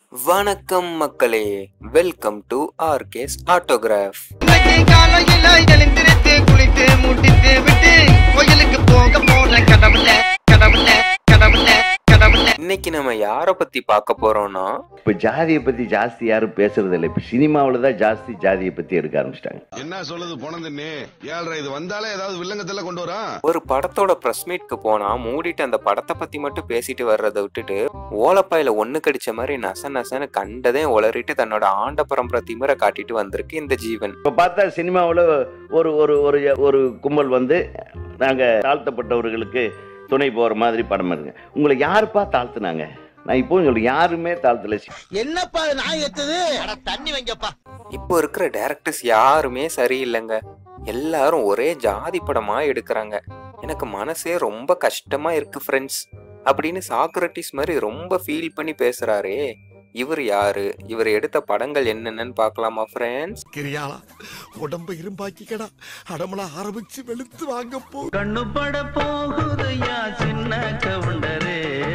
வணக்கம் மக்களே welcome to ஆர்கேஸ் autograph இன்னைக்கு காலையில எழுந்திருத்து குளித்து முடித்து விட்டு கோயிலுக்கு போக போன கடவுள கடவுள கடவுள கடவுள இன்னைக்கு நம்ம யாரை பத்தி பார்க்க போறோம்னா இப்போ ஜாதியை பற்றி ஜாஸ்தி யாரும் பேசுறது இல்லை இப்போ சினிமாவில் தான் ஜாஸ்தி ஜாதியை பற்றி எடுக்க ஆரம்பிச்சிட்டாங்க என்ன சொல்லுது போனதுன்னு ஏழ்ரை இது வந்தாலே ஏதாவது வில்லங்கத்துல கொண்டு வரா ஒரு படத்தோட ப்ரெஸ் மீட்க்கு போனா மூடிட்டு அந்த படத்தை பத்தி மட்டும் பேசிட்டு வர்றதை விட்டுட்டு ஓலப்பாயில ஒண்ணு கடிச்ச மாதிரி நச நசன்னு கண்டதே உளறிட்டு தன்னோட ஆண்ட பரம்பரை திமிர காட்டிட்டு வந்திருக்கு இந்த ஜீவன் இப்போ பார்த்தா சினிமாவில் ஒரு ஒரு ஒரு ஒரு கும்பல் வந்து நாங்கள் தாழ்த்தப்பட்டவர்களுக்கு துணை போகிற மாதிரி படம் இருங்க உங்களை யாருப்பா தாழ்த்துனாங்க நான் இப்போ உங்களுக்கு யாருமே தாழ்த்தல என்னப்பா நான் எத்துது அட தண்ணி வைங்கப்பா இப்போ இருக்கிற டேரக்டர்ஸ் யாருமே சரியில்லைங்க எல்லாரும் ஒரே ஜாதி படமா எடுக்கிறாங்க எனக்கு மனசே ரொம்ப கஷ்டமா இருக்கு ஃப்ரெண்ட்ஸ் அப்படின்னு சாக்ரட்டிஸ் மாதிரி ரொம்ப ஃபீல் பண்ணி பேசுறாரே இவர் யாரு இவர் எடுத்த படங்கள் என்னென்னன்னு பார்க்கலாமா ஃப்ரெண்ட்ஸ் கிரியாளா உடம்ப இரும்பாக்கிக்கடா அடமலா ஆரம்பிச்சு வெளுத்து வாங்க போ கண்ணு பட போகுதையா சின்ன கவுண்டரே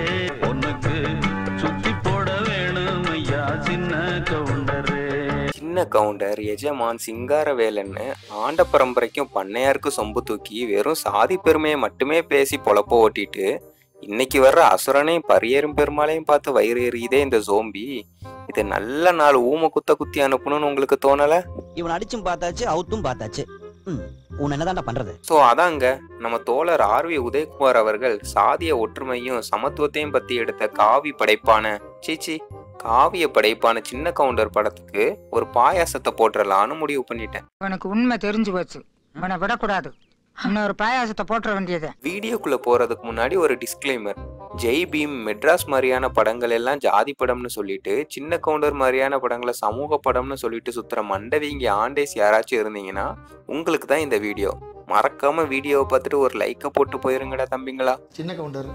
உனக்கு சுத்தி போட வேணும் ஐயா சின்ன கவுண்டரே சின்ன கவுண்டர் எஜமான் சிங்காரவேலன்னு ஆண்ட பரம்பரைக்கும் பண்ணையாருக்கும் சொம்பு தூக்கி வெறும் சாதி பெருமையை மட்டுமே பேசி பொழப்ப ஓட்டிட்டு இன்னைக்கு வர்ற அசுரனையும் பரியரும் பெருமாளையும் பார்த்து வயிறு எறியுதே இந்த ஜோம்பி இது நல்ல நாள் ஊம குத்த குத்தி அனுப்பணும்னு உங்களுக்கு தோணல இவன் அடிச்சும் பார்த்தாச்சு அவுத்தும் பார்த்தாச்சு ம் உன் என்னதான்டா பண்றது ஸோ அதாங்க நம்ம தோழர் ஆர்வி உதயகுமார் அவர்கள் சாதிய ஒற்றுமையும் சமத்துவத்தையும் பத்தி எடுத்த காவி படைப்பான சீச்சி காவிய படைப்பான சின்ன கவுண்டர் படத்துக்கு ஒரு பாயாசத்தை போட்டுடலான்னு முடிவு பண்ணிட்டேன் உனக்கு உண்மை தெரிஞ்சு போச்சு உன்னை விடக்கூடாது இன்னொரு பாயாசத்தை போட்டுற வேண்டியது வீடியோக்குள்ள போறதுக்கு முன்னாடி ஒரு டிஸ்க்ளைமர் ஜெய் பீம் மெட்ராஸ் மாதிரியான படங்கள் எல்லாம் ஜாதி படம்னு சொல்லிட்டு சின்ன கவுண்டர் மாதிரியான படங்களை சமூக படம்னு சொல்லிட்டு சுத்துற மண்டவிங்க ஆண்டேஸ் யாராச்சும் இருந்தீங்கன்னா உங்களுக்கு தான் இந்த வீடியோ மறக்காம வீடியோவை பார்த்துட்டு ஒரு லைக்கை போட்டு போயிருங்கடா தம்பிங்களா சின்ன கவுண்டர்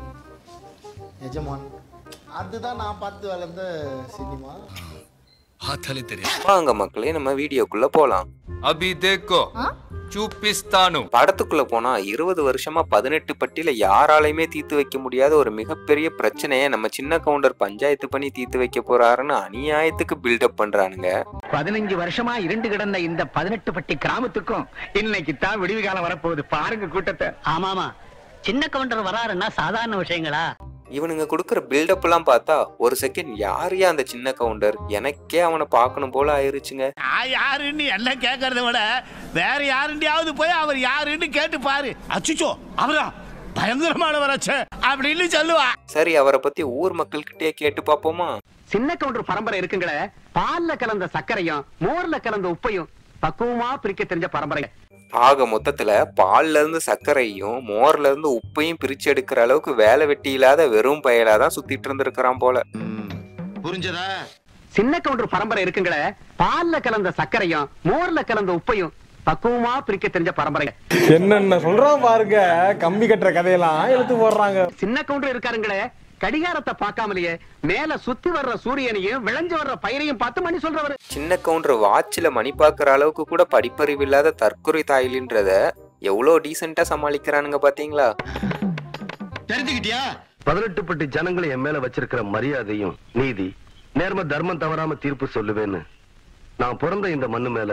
எஜமான் அதுதான் நான் பார்த்து வளர்ந்த சினிமா வாங்க மக்களே நம்ம வீடியோக்குள்ள போலாம் అభి దేకో చూపిస్తాను படத்துக்குள்ள போனா இருபது வருஷமா பதினெட்டு பட்டியல யாராலையுமே தீர்த்து வைக்க முடியாத ஒரு மிகப்பெரிய பிரச்சனையை நம்ம சின்ன கவுண்டர் பஞ்சாயத்து பண்ணி தீர்த்து வைக்க போறாருன்னு அநியாயத்துக்கு பில்டப் பண்றானுங்க பதினஞ்சு வருஷமா இருண்டு கிடந்த இந்த பதினெட்டு பட்டி கிராமத்துக்கும் இன்னைக்கு தான் விடிவு காலம் வரப்போகுது பாருங்க கூட்டத்தை ஆமாமா சின்ன கவுண்டர் வராருன்னா சாதாரண விஷயங்களா இவனுங்க கொடுக்குற பில்டப் எல்லாம் பார்த்தா ஒரு செகண்ட் யாரையா அந்த சின்ன கவுண்டர் எனக்கே அவனை பார்க்கணும் போல ஆயிருச்சுங்க நான் யாருன்னு எல்லாம் கேட்கறத விட வேற யாருண்டியாவது போய் அவர் யாருன்னு கேட்டு பாரு அச்சுச்சோ அவரா பயங்கரமானவராச்சே அப்படின்னு சொல்லுவா சரி அவரை பத்தி ஊர் மக்கள்கிட்டயே கேட்டு பார்ப்போமா சின்ன கவுண்டர் பரம்பரை இருக்குங்களே பால்ல கலந்த சர்க்கரையும் மோர்ல கலந்த உப்பையும் பக்குவமா பிரிக்க தெரிஞ்ச பரம்பரை ஆக மொத்தத்துல பால்ல இருந்து சர்க்கரையும் மோர்ல இருந்து உப்பையும் பிரிச்சு எடுக்கிற அளவுக்கு வேலை வெட்டி இல்லாத வெறும் பயலாதான் சுத்திட்டு இருந்திருக்கிறான் போல புரிஞ்சதா சின்ன கவுண்டர் பரம்பரை இருக்குங்களே பால்ல கலந்த சர்க்கரையும் மோர்ல கலந்த உப்பையும் பக்குவமா பிரிக்க தெரிஞ்ச பரம்பரை என்னென்ன சொல்றான் பாருங்க கம்பி கட்டுற கதையெல்லாம் எடுத்து போடுறாங்க சின்ன கவுண்டர் இருக்காருங்களே கடிகாரத்தை பார்க்காமலேயே மேல சுத்தி வர்ற சூரியனையும் விளைஞ்சு வர்ற பயிரையும் பார்த்து மணி சொல்றவரு சின்ன கவுண்டர் வாட்சில் மணி பார்க்குற அளவுக்கு கூட படிப்பறிவு இல்லாத தற்கொலை தாயிலின்றத எவ்வளோ டீசெண்டா சமாளிக்கிறானுங்க பாத்தீங்களா தெரிஞ்சுக்கிட்டியா பதினெட்டு பட்டி ஜனங்களை என் மேல வச்சிருக்கிற மரியாதையும் நீதி நேர்ம தர்மம் தவறாம தீர்ப்பு சொல்லுவேன்னு நான் பிறந்த இந்த மண்ணு மேல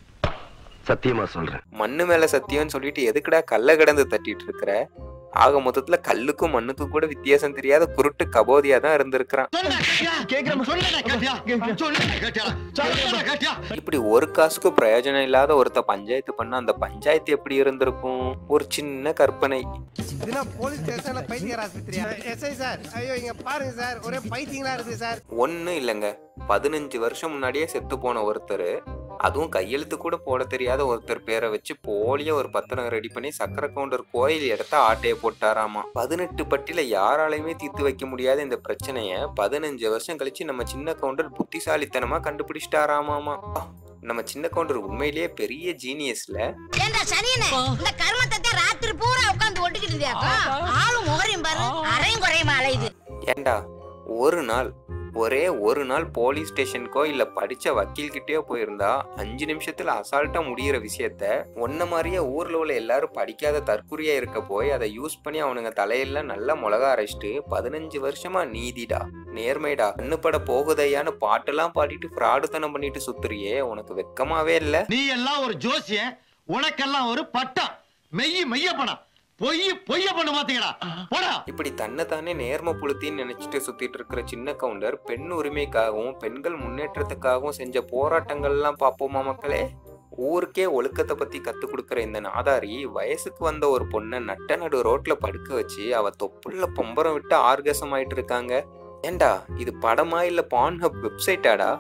சத்தியமா சொல்றேன் மண்ணு மேல சத்தியம்னு சொல்லிட்டு எதுக்குடா கல்ல கிடந்து தட்டிட்டு இருக்கிற ஆக மொத்தத்துல கல்லுக்கும் மண்ணுக்கும் கூட வித்தியாசம் தெரியாத குருட்டு கபோதியா தான் இருந்திருக்கிறான் கேக்குறோம் சொல்லல கேட்டியா சொல்லல கேட்டியா சொல்லல கேட்டியா இப்படி ஒரு காசுக்கும் பிரயோஜனம் இல்லாத ஒருத்த பஞ்சாயத்து பண்ண அந்த பஞ்சாயத்து எப்படி இருந்திருக்கும் ஒரு சின்ன கற்பனை போலீஸ் ஸ்டேஷன்ல பைத்தியர் ஆஸ்பத்திரியா எஸ்ஐ சார் ஐயோ இங்க பாருங்க சார் ஒரே பைத்தியங்களா இருக்கு சார் ஒன்றும் இல்லைங்க பதினஞ்சு வருஷம் முன்னாடியே செத்து போன ஒருத்தர் அதுவும் கையெழுத்து கூட போட தெரியாத ஒருத்தர் பேரை வச்சு போலியா ஒரு பத்திரம் ரெடி பண்ணி சக்கர கவுண்டர் கோயில் இடத்த ஆட்டையை போட்டாராமா பதினெட்டு பட்டியில யாராலையுமே தீர்த்து வைக்க முடியாத இந்த பிரச்சனைய பதினஞ்சு வருஷம் கழிச்சு நம்ம சின்ன கவுண்டர் புத்திசாலித்தனமா கண்டுபிடிச்சிட்டாராமாமா நம்ம சின்ன கவுண்டர் உண்மையிலேயே பெரிய ஜீனியஸ்ல ஏண்டா சனியனே இந்த கர்மத்தை ராத்திரி பூரா உட்கார்ந்து ஒட்டிக்கிட்டு இருந்தியாக்கா ஆளும் முகரையும் பாரு அரையும் குறையுமா அலையுது ஏண்டா ஒரு நாள் ஒரே ஒரு நாள் போலீஸ் ஸ்டேஷனுக்கோ இல்ல படிச்ச வக்கீல் கிட்டயோ போயிருந்தா அஞ்சு நிமிஷத்துல அசால்ட்டா முடியிற விஷயத்த ஒன்ன மாதிரியே ஊர்ல உள்ள எல்லாரும் படிக்காத தற்குறியா இருக்க போய் அதை யூஸ் பண்ணி அவனுங்க தலையெல்லாம் நல்லா மிளகா அரைச்சிட்டு பதினஞ்சு வருஷமா நீதிடா நேர்மைடா கண்ணுப்பட போகுதையான்னு பாட்டெல்லாம் பாடிட்டு ஃப்ராடுத்தனம் பண்ணிட்டு சுத்துறியே உனக்கு வெக்கமாவே இல்ல நீ எல்லாம் ஒரு ஜோசியன் உனக்கெல்லாம் ஒரு பட்டம் மெய்ய மெய்ய படம் பொய் பொய்ய பண்ண மாத்தீங்கடா போடா இப்படி தன்னை தானே நேர்ம புளுத்தின்னு நினைச்சிட்டு சுத்திட்டு இருக்கிற சின்ன கவுண்டர் பெண் உரிமைக்காகவும் பெண்கள் முன்னேற்றத்துக்காகவும் செஞ்ச போராட்டங்கள்லாம் பார்ப்போமா மக்களே ஊருக்கே ஒழுக்கத்தை பத்தி கத்து கொடுக்குற இந்த நாதாரி வயசுக்கு வந்த ஒரு பொண்ணை நட்ட நடு ரோட்ல படுக்க வச்சு அவ தொப்புள்ள பொம்பரம் விட்டு ஆர்கசம் ஆயிட்டு இருக்காங்க ஏண்டா இது படமா இல்ல பான் ஹப் வெப்சைட்டாடா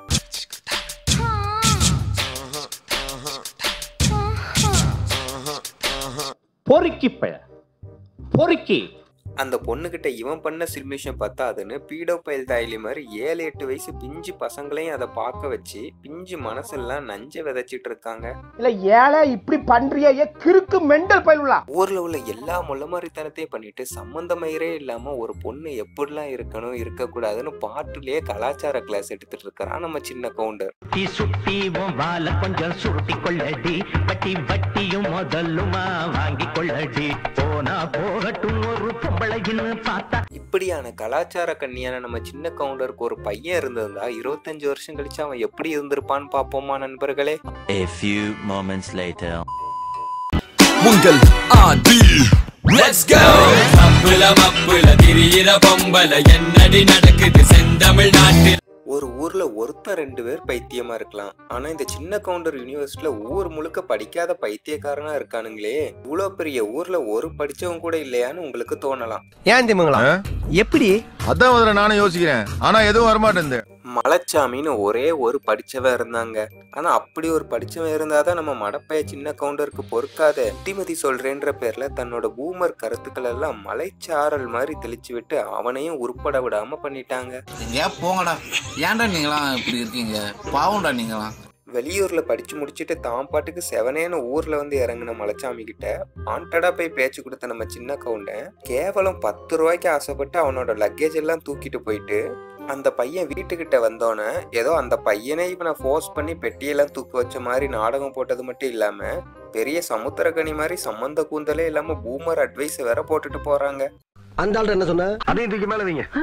பொறுக்கி பழ பொறுக்கி அந்த பொண்ணுகிட்ட இவன் பண்ண சில்மிஷம் பத்தாதுன்னு பீடோ பயில் தாய்லி மாதிரி ஏழு எட்டு வயசு பிஞ்சு பசங்களையும் அதை பார்க்க வச்சு பிஞ்சு மனசெல்லாம் நஞ்ச விதைச்சிட்டு இருக்காங்க இல்ல ஏழை இப்படி பண்றியே கிறுக்கு மெண்டல் பயிலுலா ஊர்ல உள்ள எல்லா முள்ளமாரித்தனத்தையும் பண்ணிட்டு சம்பந்தமயிரே இல்லாம ஒரு பொண்ணு எப்படிலாம் இருக்கணும் இருக்கக்கூடாதுன்னு பாட்டுலயே கலாச்சார கிளாஸ் எடுத்துட்டு இருக்கிறான் நம்ம சின்ன கவுண்டர் சுட்டி சுட்டி உன் வால கொஞ்சம் சுருட்டி கொள்ளடி வட்டி வட்டியும் முதலுமா வாங்கி கொள்ளடி போனா போகட்டும் ஒரு பொம்பளைன்னு பார்த்தா இப்படியான கலாச்சார கண்ணியான நம்ம சின்ன கவுண்டருக்கு ஒரு பையன் இருந்திருந்தா இருபத்தஞ்சு வருஷம் கழிச்சு அவன் எப்படி இருந்திருப்பான்னு பாப்போமா நண்பர்களே A few moments later. உங்கள் ஆதி லெட்ஸ் கோ மப்புல மப்புல திரியிற பொம்பல என்னடி நடக்குது செந்தமிழ் நாட்டு ஒரு ஊர்ல ஒருத்தன் ரெண்டு பேர் பைத்தியமா இருக்கலாம் ஆனா இந்த சின்ன கவுண்டர் யூனிவர்சிட்டில ஊர் முழுக்க படிக்காத பைத்தியக்காரனா இருக்கானுங்களே இவ்வளவு பெரிய ஊர்ல ஒரு படிச்சவன் கூட இல்லையான்னு உங்களுக்கு தோணலாம் ஏன் திமுங்களா எப்படி அதான் முதல்ல நானும் யோசிக்கிறேன் ஆனா எதுவும் வரமாட்டேங்குது மலைச்சாமின்னு ஒரே ஒரு படிச்சவன் இருந்தாங்க ஆனா அப்படி ஒரு படிச்சவன் இருந்தாதான் நம்ம மடப்பைய சின்ன கவுண்டருக்கு பொறுக்காத புத்திமதி சொல்றேன்ற பேர்ல தன்னோட பூமர் கருத்துக்கள் எல்லாம் மலைச்சாரல் மாதிரி தெளிச்சு விட்டு அவனையும் உருப்பட விடாம பண்ணிட்டாங்க ஏன் போங்கடா ஏன்டா நீங்களாம் இப்படி இருக்கீங்க பாவம்டா நீங்களாம் வெளியூர்ல படிச்சு முடிச்சிட்டு தான் பாட்டுக்கு செவனேன்னு ஊர்ல வந்து இறங்கின மலைச்சாமி கிட்ட ஆண்டடா போய் பேச்சு கொடுத்த நம்ம சின்ன கவுண்டன் கேவலம் பத்து ரூபாய்க்கு ஆசைப்பட்டு அவனோட லக்கேஜ் எல்லாம் தூக்கிட்டு போயிட்டு அந்த பையன் வீட்டுக்கிட்ட வந்தோன்னே ஏதோ அந்த பையனே இவனை ஃபோர்ஸ் பண்ணி பெட்டியெல்லாம் தூக்கு வச்ச மாதிரி நாடகம் போட்டது மட்டும் இல்லாம பெரிய சமுத்திரகனி மாதிரி சம்மந்த கூந்தலே இல்லாம பூமர் அட்வைஸ் வேற போட்டுட்டு போறாங்க அந்த ஆள் என்ன சொன்ன அதையும் தூக்கி மேல வைங்க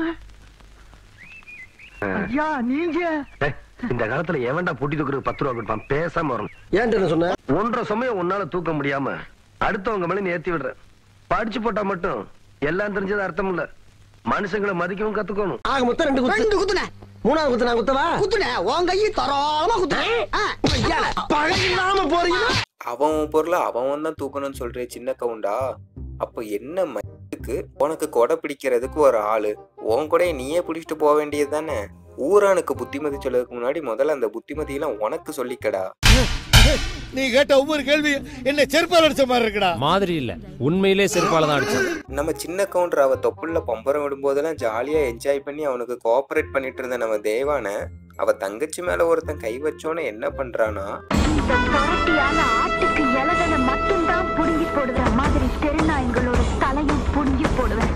ஐயா நீங்க இந்த காலத்துல எவன்டா பொட்டி தூக்குறதுக்கு பத்து ரூபா கொடுப்பான் பேசாம வரணும் ஏன்ட்டு என்ன சொன்ன ஒன்றரை சமயம் உன்னால தூக்க முடியாம அடுத்தவங்க மேல நீ ஏத்தி விடுற படிச்சு போட்டா மட்டும் எல்லாம் தெரிஞ்சது அர்த்தம் இல்ல மனுஷங்களை மதிக்கவும் கத்துக்கணும் ஆக மொத்தம் ரெண்டு குத்து ரெண்டு குத்துன மூணாவது குத்து நான் குத்தவா குத்துன உன் கையை தரோமா குத்துன பழகிடாம போறீங்க அவன் உன் பொருளை அவன் தான் தூக்கணும்னு சொல்றே சின்ன கவுண்டா அப்போ என்ன மயிலுக்கு உனக்கு கொடை பிடிக்கிறதுக்கு ஒரு ஆளு உன் கொடையை நீயே பிடிச்சிட்டு போக வேண்டியது தானே ஊரானுக்கு புத்திமதி சொல்லதுக்கு முன்னாடி முதல்ல அந்த புத்திமதியெல்லாம் உனக்கு சொல்லிக்கடா நீ கேட்ட ஒவ்வொரு கேள்வி என்ன செருப்பால் அடிச்ச மாதிரி இருக்குடா மாதிரி இல்ல உண்மையிலே செருப்பால தான் அடிச்சேன் நம்ம சின்ன கவுண்டர் அவ தொப்புள்ள பம்பரம் விடும்போதெல்லாம் ஜாலியா என்ஜாய் பண்ணி அவனுக்கு கோஆபரேட் பண்ணிட்டு இருந்த நம்ம தேவான அவ தங்கச்சி மேல ஒருத்தன் கை வச்சோன்னு என்ன பண்றானா கரட்டியால ஆட்டுக்கு இலகலை மட்டும்தான் புடுங்கி போடுற மாதிரி தெருநாய்களோட தலையும் புடுங்கி போடுவேன்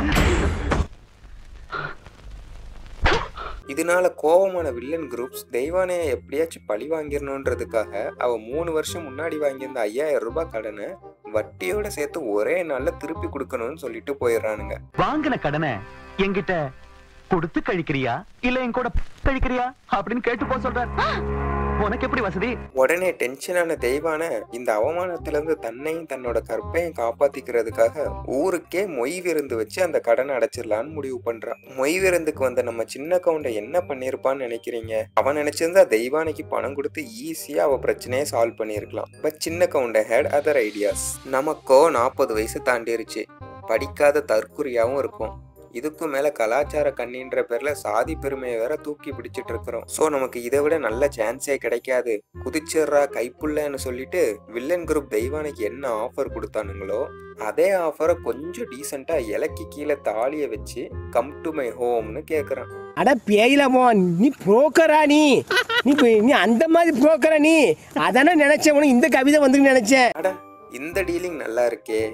இதனால கோவமான வில்லன் குரூப்ஸ் தெய்வானைய எப்படியாச்சும் பழி வாங்கிடணுன்றதுக்காக அவ மூணு வருஷம் முன்னாடி வாங்கியிருந்த ஐயாயிரம் ரூபாய் கடனை வட்டியோட சேர்த்து ஒரே நாள்ல திருப்பி கொடுக்கணும்னு சொல்லிட்டு போயிடுறானுங்க வாங்கின கடனை என்கிட்ட கொடுத்து கழிக்கிறியா இல்ல என் கூட கழிக்கிறியா அப்படின்னு கேட்டு போக சொல்ற உனக்கு எப்படி வசதி உடனே டென்ஷனான தெய்வான இந்த அவமானத்துல இருந்து தன்னையும் தன்னோட கற்பையும் காப்பாத்திக்கிறதுக்காக ஊருக்கே மொய் விருந்து வச்சு அந்த கடனை அடைச்சிடலான்னு முடிவு பண்றான் மொய் விருந்துக்கு வந்த நம்ம சின்ன கவுண்டை என்ன பண்ணிருப்பான்னு நினைக்கிறீங்க அவன் நினைச்சிருந்தா தெய்வானைக்கு பணம் கொடுத்து ஈஸியா அவ பிரச்சனையை சால்வ் பண்ணியிருக்கலாம் பட் சின்ன கவுண்டை ஹேட் அதர் ஐடியாஸ் நமக்கோ நாற்பது வயசு தாண்டிருச்சு படிக்காத தற்குறியாவும் இருக்கும் இதுக்கும் மேல கலாச்சார கண்ணின்ற பேர்ல சாதி பெருமையை வேற தூக்கி பிடிச்சிட்டு இருக்கிறோம் சோ நமக்கு இதை விட நல்ல சான்ஸே கிடைக்காது குதிச்சிடுறா கைப்புள்ளன்னு சொல்லிட்டு வில்லன் குரூப் தெய்வானைக்கு என்ன ஆஃபர் கொடுத்தானுங்களோ அதே ஆஃபரை கொஞ்சம் டீசெண்டா இலக்கி கீழே தாலிய வச்சு கம் டு மை ஹோம்னு கேக்குறான் அட பேயிலமோ நீ புரோக்கரா நீ நீ போய்- நீ அந்த மாதிரி புரோக்கரா நீ அதானே நினைச்சேன் உனக்கு இந்த கவிதை வந்து நினைச்சேன் அட இந்த டீலிங் நல்லா இருக்கே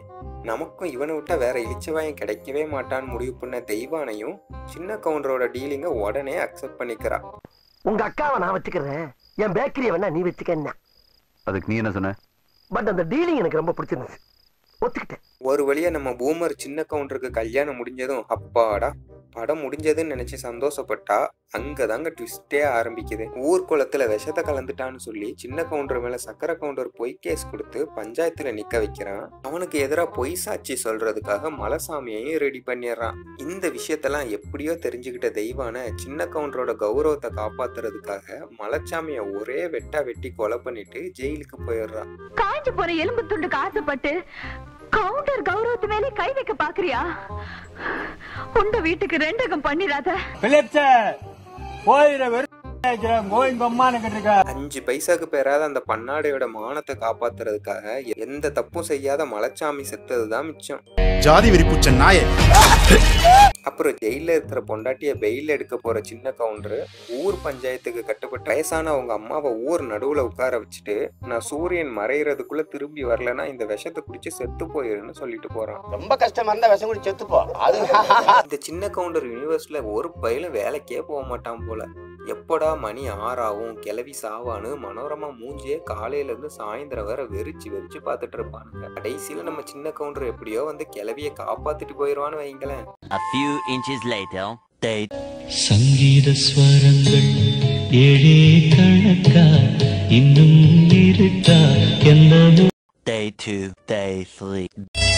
நமக்கும் இவனை விட்டா வேற இழிச்சவாயம் கிடைக்கவே மாட்டான்னு முடிவு பண்ண தெய்வானையும் சின்ன கவுண்டரோட டீலிங்க உடனே அக்செப்ட் பண்ணிக்கிறா உங்க அக்காவை நான் வச்சுக்கிறேன் என் பேக்கரியை வேணா நீ வச்சுக்க அதுக்கு நீ என்ன சொன்ன பட் அந்த டீலிங் எனக்கு ரொம்ப பிடிச்சிருந்துச்சு ஒத்துக்கிட்டேன் ஒரு வழியா நம்ம பூமர் சின்ன கவுண்டருக்கு கல்யாணம் முடிஞ்சதும் அப்பாடா படம் முடிஞ்சதுன்னு நினைச்சு சந்தோஷப்பட்டா அங்கதாங்க ட்விஸ்டே ஆரம்பிக்குது ஊர் குளத்துல விஷத்தை கலந்துட்டான்னு சொல்லி சின்ன கவுண்டர் மேல சக்கரை கவுண்டர் பொய் கேஸ் கொடுத்து பஞ்சாயத்துல நிக்க வைக்கிறான் அவனுக்கு எதிராக பொய் சாட்சி சொல்றதுக்காக மலசாமியையும் ரெடி பண்ணிடுறான் இந்த விஷயத்தெல்லாம் எப்படியோ தெரிஞ்சுக்கிட்ட தெய்வான சின்ன கவுண்டரோட கௌரவத்தை காப்பாத்துறதுக்காக மலச்சாமிய ஒரே வெட்டா வெட்டி கொலை பண்ணிட்டு ஜெயிலுக்கு போயிடுறான் காய்ஞ்சு போற எலும்பு துண்டுக்கு ஆசைப்பட்டு கவுண்டர் கௌரவத்து மேலே கை வைக்க பாக்குறியா உண்ட வீட்டுக்கு ரெண்டகம் பண்ணிடாத அஞ்சு பைசாக்கு பெறாத அந்த பன்னாடையோட மானத்தை காப்பாத்துறதுக்காக எந்த தப்பும் செய்யாத மலைச்சாமி செத்ததுதான் மிச்சம் ஜாதி வெறிப்புச்ச நாயே அப்புறம் ஜெயில இருக்கிற பொண்டாட்டிய பெயில் எடுக்க போற சின்ன கவுண்டர் ஊர் பஞ்சாயத்துக்கு கட்டுப்பட்டு வயசான அவங்க அம்மாவை ஊர் நடுவுல உட்கார வச்சுட்டு நான் சூரியன் மறையறதுக்குள்ள திரும்பி வரலன்னா இந்த விஷத்தை குடிச்சு செத்து போயிருன்னு சொல்லிட்டு போறான் ரொம்ப கஷ்டமா இருந்தா விஷம் குடி செத்துப்போ அது இந்த சின்ன கவுண்டர் யூனிவர்ஸ்ல ஒரு பயிலும் வேலைக்கே போக மாட்டான் போல எப்படா மணி ஆறாவும் கிளவி சாவான்னு மனோரமா மூஞ்சியே காலையில இருந்து சாயந்தரம் வரை வெறிச்சு வெறிச்சு பார்த்துட்டு இருப்பானுங்க கடைசியில நம்ம சின்ன கவுண்டர் எப்படியோ வந்து கிளவிய காப்பாத்திட்டு போயிருவான்னு வைங்களேன் A few inches later, they சங்கீத ஸ்வரங்கள் ஏழே கணக்கா இன்னும் இருக்கா என்னது day two, day three.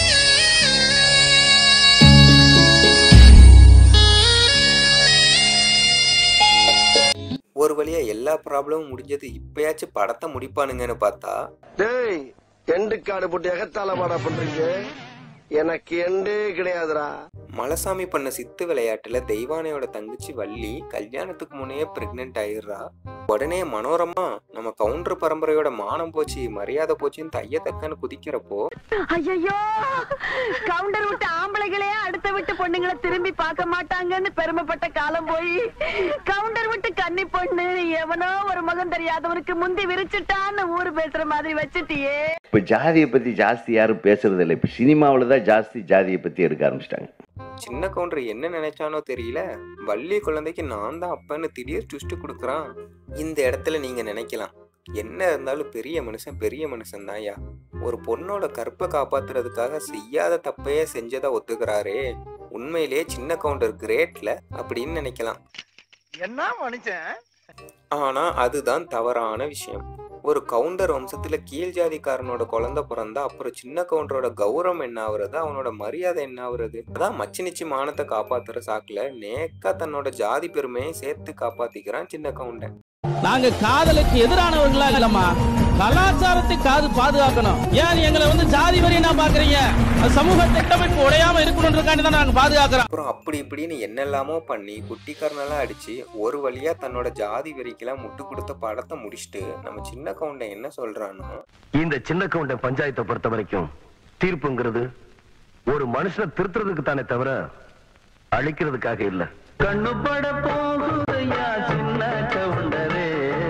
ஒரு வழியா எல்லா ப்ராப்ளமும் முடிஞ்சது இப்பயாச்சும் படத்தை முடிப்பானுங்கன்னு பார்த்தா டேய் எண்டு காடு போட்டு எகத்தால மாடா பண்றீங்க எனக்கு எண்டே கிடையாதுடா மலசாமி பண்ண சித்து விளையாட்டுல தெய்வானையோட தங்கச்சி வள்ளி கல்யாணத்துக்கு முன்னே பிரெக்னென்ட் ஆயிடுறா உடனே மனோரமா நம்ம கவுண்டர் பரம்பரையோட மானம் போச்சு மரியாதை போச்சுன்னு தையத்தக்கன்னு குதிக்கிறப்போ ஐயோ கவுண்டர் விட்டு ஆம்பளைகளே அடுத்த விட்டு பொண்ணுங்களை திரும்பி பார்க்க மாட்டாங்கன்னு பெருமைப்பட்ட காலம் போய் கவுண்டர் விட்டு கன்னி பொண்ணு எவனோ ஒரு முகம் தெரியாதவனுக்கு முந்தி விரிச்சுட்டான்னு ஊரு பேசுற மாதிரி வச்சுட்டியே இப்ப ஜாதியை பத்தி ஜாஸ்தி யாரும் பேசுறது இல்லை இப்ப சினிமாவில் தான் ஜாஸ்தி ஜாதியை பத்தி எடுக்க ஆரம்பிச்சிட்டாங்க சின்ன கவுண்டர் என்ன நினைச்சானோ தெரியல வள்ளி குழந்தைக்கு நான் தான் அப்பன்னு திடீர் ட்விஸ்ட் கொடுக்குறான் இந்த இடத்துல நீங்க நினைக்கலாம் என்ன இருந்தாலும் பெரிய மனுஷன் பெரிய மனுஷன் தான்யா ஒரு பொண்ணோட கற்பை காப்பாத்துறதுக்காக செய்யாத தப்பையே செஞ்சதை ஒத்துக்கிறாரே உண்மையிலேயே சின்ன கவுண்டர் கிரேட்ல அப்படின்னு நினைக்கலாம் என்ன மனுஷன் ஆனா அதுதான் தவறான விஷயம் ஒரு கவுண்டர் வம்சத்துல கீழ் ஜாதிக்காரனோட குழந்தை பிறந்தா அப்புறம் சின்ன கவுண்டரோட கௌரவம் என்ன ஆகுறது அவனோட மரியாதை என்ன ஆகுறது அதான் மச்சி நிச்சி மானத்தை காப்பாத்துற சாக்குல நேக்கா தன்னோட ஜாதி பெருமையை சேர்த்து காப்பாத்திக்கிறான் சின்ன கவுண்டன் நாங்க காதலுக்கு எதிரானவங்களா இல்லம்மா கலாச்சாரத்தை காது பாதுகாக்கணும் ஏன் எங்களை வந்து ஜாதி வரி என்ன பாக்குறீங்க அது சமூக கட்டமைப்பு உடையாம இருக்கணுன்றதுக்காண்டி தான் நாங்க பாதுகாக்கிறோம் அப்புறம் அப்படி இப்படின்னு என்னெல்லாமோ பண்ணி குட்டிக்காரனெல்லாம் அடிச்சு ஒரு வழியா தன்னோட ஜாதி வெறிக்கெல்லாம் முட்டு கொடுத்த படத்தை முடிச்சுட்டு நம்ம சின்ன கவுண்டன் என்ன சொல்றான்னா இந்த சின்ன கவுண்டன் பஞ்சாயத்தை பொறுத்த வரைக்கும் தீர்ப்புங்கிறது ஒரு மனுஷனை திருத்துறதுக்கு தானே தவிர அழிக்கிறதுக்காக இல்ல கண்ணுபட போகுதையா சின்ன கவுண்டரே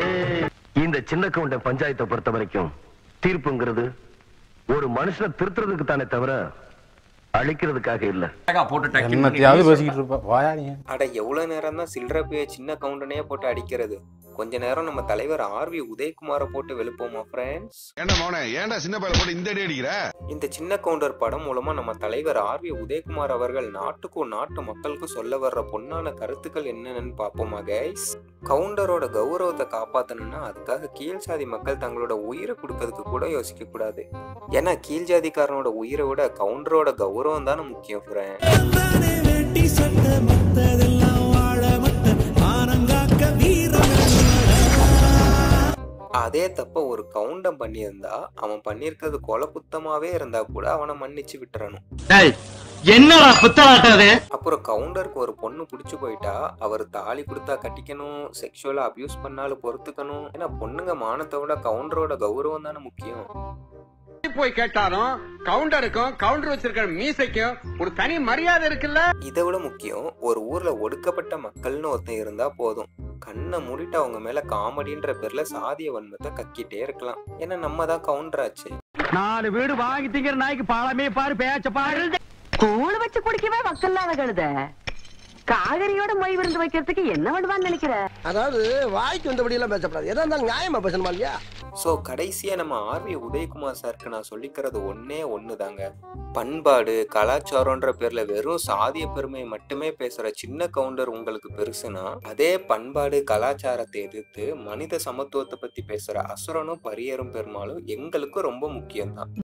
இந்த சின்ன கவுண்டன் பஞ்சாயத்தை பொறுத்த வரைக்கும் தீர்ப்புங்கிறது ஒரு மனுஷனை திருத்துறதுக்கு தானே தவிர அழிக்கிறதுக்காக இல்ல என்னத்தையாவது பேசிக்கிட்டு இருப்பா வாயா நீ அட எவ்வளவு நேரம் தான் சில்லற போய் சின்ன கவுண்டனே போட்டு அடிக்கிறது கொஞ்ச நேரம் நம்ம தலைவர் ஆர்வி உதயகுமாரை போட்டு வெளுப்போமா ஃப்ரெண்ட்ஸ் ஏன்டா மௌனே ஏன்டா சின்ன பையல போட்டு இந்த அடி அடிக்கிற இந்த சின்ன கவுண்டர் படம் மூலமா நம்ம தலைவர் ஆர்வி உதயகுமார் அவர்கள் நாட்டுக்கும் நாட்டு மக்களுக்கும் சொல்ல வர்ற பொன்னான கருத்துக்கள் என்னென்னு பார்ப்போமா கைஸ் கவுண்டரோட கௌரவத்தை காப்பாத்தணும்னா அதுக்காக கீழ் சாதி மக்கள் தங்களோட உயிரை கொடுக்கறதுக்கு கூட யோசிக்க கூடாது ஏன்னா கீழ் ஜாதிக்காரனோட உயிரை விட கவுண்டரோட கௌரவம் தானே முக்கியம் ஃப்ரெண்ட் அதே தப்ப ஒரு கவுண்டம் பண்ணியிருந்தா அவன் பண்ணியிருக்கிறது கொலை குத்தமாவே இருந்தா கூட அவனை மன்னிச்சு விட்டுறணும் என்னடா புத்தலாட்டாது அப்புறம் கவுண்டருக்கு ஒரு பொண்ணு பிடிச்சு போயிட்டா அவர் தாலி கொடுத்தா கட்டிக்கணும் செக்ஷுவலா அபியூஸ் பண்ணாலும் பொறுத்துக்கணும் ஏன்னா பொண்ணுங்க மானத்தை விட கவுண்டரோட கௌரவம் தானே முக்கியம் போய் கேட்டாலும் கவுண்டருக்கும் கவுண்டர் வச்சிருக்கிற மீசைக்கும் ஒரு தனி மரியாதை இருக்குல்ல இதை விட முக்கியம் ஒரு ஊர்ல ஒடுக்கப்பட்ட மக்கள்னு ஒருத்தன் இருந்தா போதும் கண்ணை மூடிட்டு அவங்க மேல காமெடின்ற பேர்ல சாதிய வன்மத்தை கக்கிட்டே இருக்கலாம் ஏன்னா நம்ம தான் கவுண்டர் ஆச்சு நாலு வீடு வாங்கி திங்கிற நாய்க்கு பாலமே பாரு பேச்ச பாரு கூழ் வச்சு குடிக்கவே வக்கல்லாத கழுத காகரியோட மொய் விருந்து வைக்கிறதுக்கு என்ன பண்ணுவான்னு நினைக்கிற அதாவது வாய்க்கு வந்தபடி எல்லாம் பேசப்படாது எதா இருந்தாலும் நியாயமா பேசணுமா இல்லையா ஸோ கடைசியா நம்ம ஆர்வி உதயகுமார் சாருக்கு நான் சொல்லிக்கிறது ஒன்னே ஒண்ணுதாங்க பண்பாடு கலாச்சாரம்ன்ற பேர்ல வெறும் சாதிய பெருமையை மட்டுமே பேசுற சின்ன கவுண்டர் உங்களுக்கு பெருசுனா அதே பண்பாடு கலாச்சாரத்தை எதிர்த்து மனித சமத்துவத்தை பத்தி பேசுற அசுரனும் பரியரும் பெருமாளும் எங்களுக்கு ரொம்ப முக்கியம்தான்